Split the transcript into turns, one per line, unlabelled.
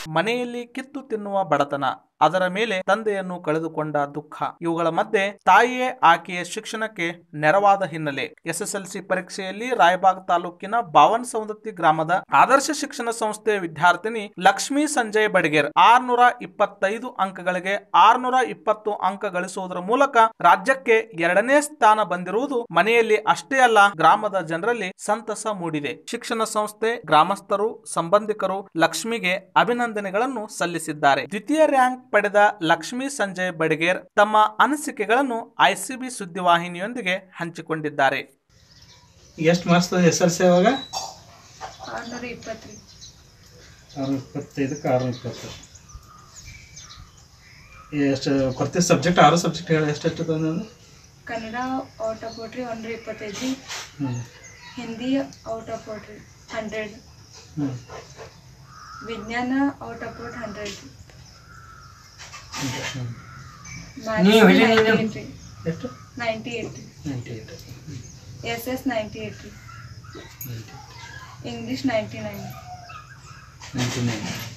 ಮನೆಯಲ್ಲಿ ಕಿತ್ತು ತಿನ್ನುವ ಬಡತನ ಅದರ ಮೇಲೆ ತಂದೆಯನ್ನು ಕಳೆದುಕೊಂಡ ದುಃಖ ಇವುಗಳ ಮಧ್ಯೆ ತಾಯಿಯೇ ಆಕೆಯ ಶಿಕ್ಷಣಕ್ಕೆ ನೆರವಾದ ಹಿನ್ನೆಲೆ ಎಸ್ಎಸ್ಎಲ್ಸಿ ಪರೀಕ್ಷೆಯಲ್ಲಿ ರಾಯಬಾಗ್ ತಾಲೂಕಿನ ಬಾವನ್ ಸೌದತ್ತಿ ಗ್ರಾಮದ ಆದರ್ಶ ಶಿಕ್ಷಣ ಸಂಸ್ಥೆಯ ವಿದ್ಯಾರ್ಥಿನಿ ಲಕ್ಷ್ಮೀ ಸಂಜಯ್ ಬಡಗೇರ್ ಆರ್ನೂರ ಇಪ್ಪತ್ತೈದು ಅಂಕಗಳಿಗೆ ಆರ್ನೂರ ಇಪ್ಪತ್ತು ಅಂಕ ಗಳಿಸುವುದರ ಮೂಲಕ ರಾಜ್ಯಕ್ಕೆ ಎರಡನೇ ಸ್ಥಾನ ಬಂದಿರುವುದು ಮನೆಯಲ್ಲಿ ಅಷ್ಟೇ ಅಲ್ಲ ಗ್ರಾಮದ ಜನರಲ್ಲಿ ಸಂತಸ ಮೂಡಿದೆ ಶಿಕ್ಷಣ ಸಂಸ್ಥೆ ಗ್ರಾಮಸ್ಥರು ಸಂಬಂಧಿಕರು ಲಕ್ಷ್ಮಿಗೆ ಅಭಿನಂದನೆಗಳನ್ನು ಸಲ್ಲಿಸಿದ್ದಾರೆ ದ್ವಿತೀಯ ರ್ಯಾಂಕ್ ಪಡೆದ ಲಕ್ಷ್ಮೀ ಸಂಜಯ್ ಬಡಗೇರ್ ತಮ್ಮ ಅನಿಸಿಕೆಗಳನ್ನು ಐಸಿಬಿ ಸುದ್ದಿವಾಹಿನಿಯೊಂದಿಗೆ ಹಂಚಿಕೊಂಡಿದ್ದಾರೆ
ಎಷ್ಟು ಮಾರ್ಕ್ಸ್ ಎಸ್ ಎಲ್ ಸಿ ಅವಾಗ
ಆರುನೂರ ಇಪ್ಪತ್ತು ರೀ
ಆರು ಇಪ್ಪತ್ತೈದಕ್ಕೆ ಆರು ಇಪ್ಪತ್ತು ಎಷ್ಟು ಪ್ರತಿ ಸಬ್ಜೆಕ್ಟ್ ಆರು ಸಬ್ಜೆಕ್ಟ್ ಹೇಳಿ ಎಷ್ಟು ಎಷ್ಟು ಬಂದದು
ಕನ್ನಡ ಔಟ್ ಆಫ್ ಔಟ್ ರೀ ಒಂದರ ಇಪ್ಪತ್ತೈದು ರೀ
ಹ್ಞೂ
ಹಿಂದಿ ಔಟ್ ಆಫ್ ಔಟ್ ರೀ ಹಂಡ್ರೆಡ್
ಹ್ಞೂ
ವಿಜ್ಞಾನ ಔಟ್ ಆಫ್ ಔಟ್ ಹಂಡ್ರೆಡ್ ರೀ
ಹ್ಞೂ
ನೀವು ಹೇಳಿ
ನೈಂಟಿ
ನೀವು.
ಏಟ್ ರೀ
ಎಷ್ಟು
ನೈಂಟಿ ಏಟ್ ರೀ
ninety eight
yes yes ninety eight ರೀ English ninety nine
ninety nine